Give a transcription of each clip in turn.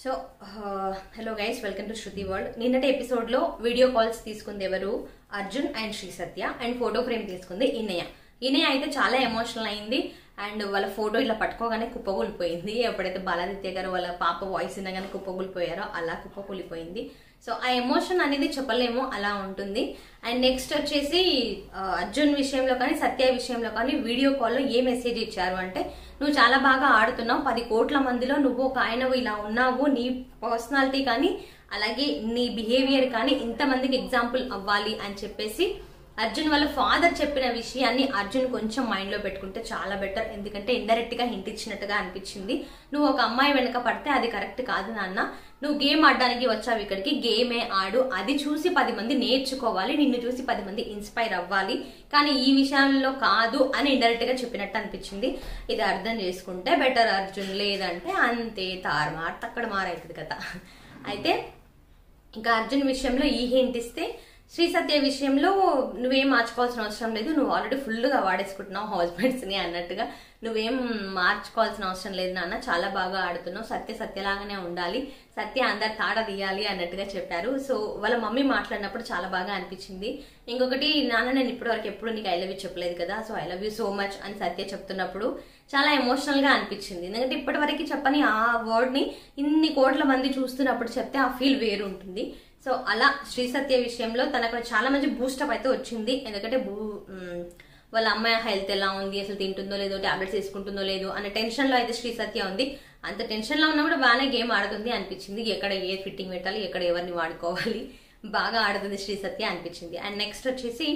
so hello guys welcome to Shruti world నిన్నటి ఎపిసోడ్లో video calls తీసుకుంది ఎవరు Arjun and Sri Satya and photo frame తీసుకుంది ఇన్నయ్య ఇన్నయ్య అయితే చాలా ఎమోషనల్ అయింది అండ్ వాళ్ళ ఫోటో ఇలా పట్టుకోగానే కుప్పకూలిపోయింది ఎప్పుడైతే బాలాదిత్య గారు వాళ్ళ పాప వాయిస్ వినగానే కుప్పకూలిపోయారో అలా కుప్పకూలిపోయింది సో ఆ ఎమోషన్ అనేది చెప్పలేము అలా ఉంటుంది అండ్ నెక్స్ట్ వచ్చేసి ఆ, అర్జున్ విషయంలో కానీ సత్య విషయంలో కానీ వీడియో కాల్లో ఏ మెసేజ్ ఇచ్చారు అంటే నువ్వు చాలా బాగా ఆడుతున్నావు పది కోట్ల మందిలో నువ్వు ఒక ఆయనవు ఇలా ఉన్నావు నీ పర్సనాలిటీ కానీ అలాగే నీ బిహేవియర్ కానీ ఇంతమందికి ఎగ్జాంపుల్ అవ్వాలి అని చెప్పేసి అర్జున్ వాళ్ళ ఫాదర్ చెప్పిన విషయాన్ని అర్జున్ కొంచెం మైండ్ లో పెట్టుకుంటే చాలా బెటర్ ఎందుకంటే ఇండైరెక్ట్ గా హింట్ ఇచ్చినట్టుగా అనిపించింది నువ్వు ఒక అమ్మాయి వెనక పడితే అది కరెక్ట్ కాదు నాన్న నువ్వు గేమ్ ఆడడానికి వచ్చావు ఇక్కడికి గేమే ఆడు అది చూసి పది మంది నేర్చుకోవాలి నిన్ను చూసి పది మంది ఇన్స్పైర్ అవ్వాలి కానీ ఈ విషయాల్లో కాదు అని ఇండైరెక్ట్ గా చెప్పినట్టు అనిపించింది ఇది అర్థం చేసుకుంటే బెటర్ అర్జున్ లేదంటే అంతే తారుమార్ తక్కడ మారైతుంది కదా అయితే ఇంకా అర్జున్ విషయంలో ఈ హింట్ ఇస్తే శ్రీ సత్య విషయంలో నువ్వేం మార్చుకోవాల్సిన అవసరం లేదు నువ్వు ఆల్రెడీ ఫుల్గా వాడేసుకుంటున్నావు హస్బెండ్స్ ని అన్నట్టుగా నువ్వేం మార్చుకోవాల్సిన అవసరం లేదు నాన్న చాలా బాగా ఆడుతున్నావు సత్య సత్యలాగానే ఉండాలి సత్య అందరు తాడ తీయాలి అన్నట్టుగా చెప్పారు సో వాళ్ళ మమ్మీ మాట్లాడినప్పుడు చాలా బాగా అనిపించింది ఇంకొకటి నాన్న నేను ఇప్పటివరకు ఎప్పుడు నీకు ఐ లవ్ యూ చెప్పలేదు కదా so I love you so much అని సత్య చెప్తున్నప్పుడు చాలా ఎమోషనల్ గా అనిపించింది ఎందుకంటే ఇప్పటివరకు చెప్పని ఆ వర్డ్ ని ఇన్ని కోట్ల మంది చూస్తున్నప్పుడు చెప్తే ఆ ఫీల్ వేరు ఉంటుంది సో అలా శ్రీ సత్య విషయంలో తనకు చాలా మంచి బూస్టప్ అయితే వచ్చింది ఎందుకంటే బూ మ్, వాళ్ళ అమ్మాయి హెల్త్ ఎలా ఉంది అసలు తింటుందో లేదో టాబ్లెట్స్ తీసుకుంటుందో లేదో అనే టెన్షన్ లో అయితే శ్రీ సత్య ఉంది అంత టెన్షన్ లో ఉన్నా కూడా బాగానే గేమ్ ఆడుతుంది అనిపించింది ఎక్కడ ఏ ఫిట్టింగ్ పెట్టాలి ఎక్కడ ఎవరిని వాడుకోవాలి బాగా ఆడుతుంది శ్రీ సత్య అనిపించింది అండ్ నెక్స్ట్ వచ్చేసి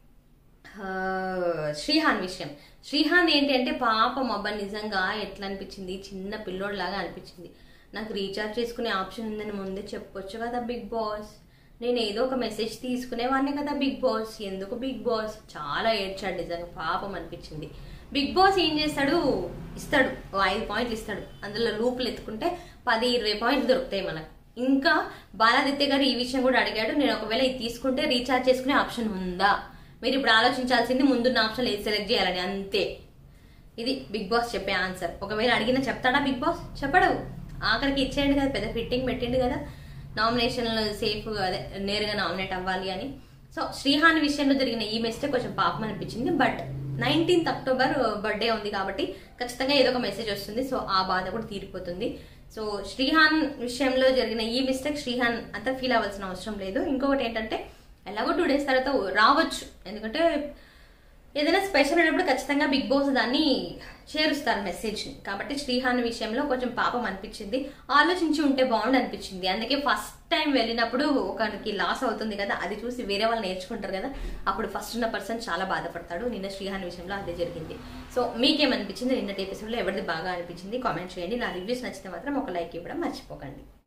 ఆ, శ్రీహాన్ విషయం శ్రీహాన్ ఏంటి అంటే పాపం అబ్బా నిజంగా ఎట్లా అనిపించింది చిన్న పిల్లోడిలాగా అనిపించింది నాకు రీఛార్జ్ చేసుకునే ఆప్షన్ ఉందని ముందే చెప్పొచ్చు కదా బిగ్ బాస్ నేను ఏదో ఒక మెసేజ్ తీసుకునేవాడిని కదా బిగ్ బాస్ ఎందుకు బిగ్ బాస్ చాలా ఏడ్చాడు నిజంగా పాపం అనిపించింది బిగ్ బాస్ ఏం చేస్తాడు ఇస్తాడు ఓ ఐదు పాయింట్లు ఇస్తాడు అందులో లూపులు ఎత్తుకుంటే పది ఇరవై పాయింట్లు దొరుకుతాయి మనకు ఇంకా బాలాదిత్య గారు ఈ విషయం కూడా అడిగాడు నేను ఒకవేళ ఇది తీసుకుంటే రీఛార్జ్ చేసుకునే ఆప్షన్ ఉందా మీరు ఇప్పుడు ఆలోచించాల్సింది ముందున్న ఆప్షన్ ఏది సెలెక్ట్ చేయాలని అంతే ఇది బిగ్ బాస్ చెప్పే ఆన్సర్ ఒకవేళ అడిగినా చెప్తాడా బిగ్ బాస్ చెప్పడు ఆఖరికి ఇచ్చేయండి కదా పెద్ద ఫిట్టింగ్ పెట్టిండు కదా నామినేషన్ సేఫ్ అదే నేరుగా నామినేట్ అవ్వాలి అని సో శ్రీహాన్ విషయంలో జరిగిన ఈ మిస్టేక్ కొంచెం పాపం అనిపించింది బట్ నైన్టీన్త్ అక్టోబర్ బర్త్డే ఉంది కాబట్టి ఖచ్చితంగా ఏదో ఒక మెసేజ్ వస్తుంది సో ఆ బాధ కూడా తీరిపోతుంది సో శ్రీహాన్ విషయంలో జరిగిన ఈ మిస్టేక్ శ్రీహాన్ అంత ఫీల్ అవ్వాల్సిన అవసరం లేదు ఇంకొకటి ఏంటంటే ఎలాగో టూ డేస్ తర్వాత రావచ్చు ఎందుకంటే ఏదైనా స్పెషల్ ఉన్నప్పుడు ఖచ్చితంగా బిగ్ బాస్ దాన్ని చేరుస్తారు మెసేజ్ ని కాబట్టి శ్రీహాన్ విషయంలో కొంచెం పాపం అనిపించింది ఆలోచించి ఉంటే బాగుండు అనిపించింది అందుకే ఫస్ట్ టైం వెళ్ళినప్పుడు ఒకరికి లాస్ అవుతుంది కదా అది చూసి వేరే వాళ్ళు నేర్చుకుంటారు కదా అప్పుడు ఫస్ట్ ఉన్న పర్సన్ చాలా బాధపడతాడు నిన్న శ్రీహాన్ విషయంలో అదే జరిగింది సో మీకేమనిపించింది నిన్నటి ఎపిసోడ్లో ఎవరిది బాగా అనిపించింది కామెంట్ చేయండి నా రివ్యూస్ నచ్చితే మాత్రం ఒక లైక్ ఇవ్వడం మర్చిపోకండి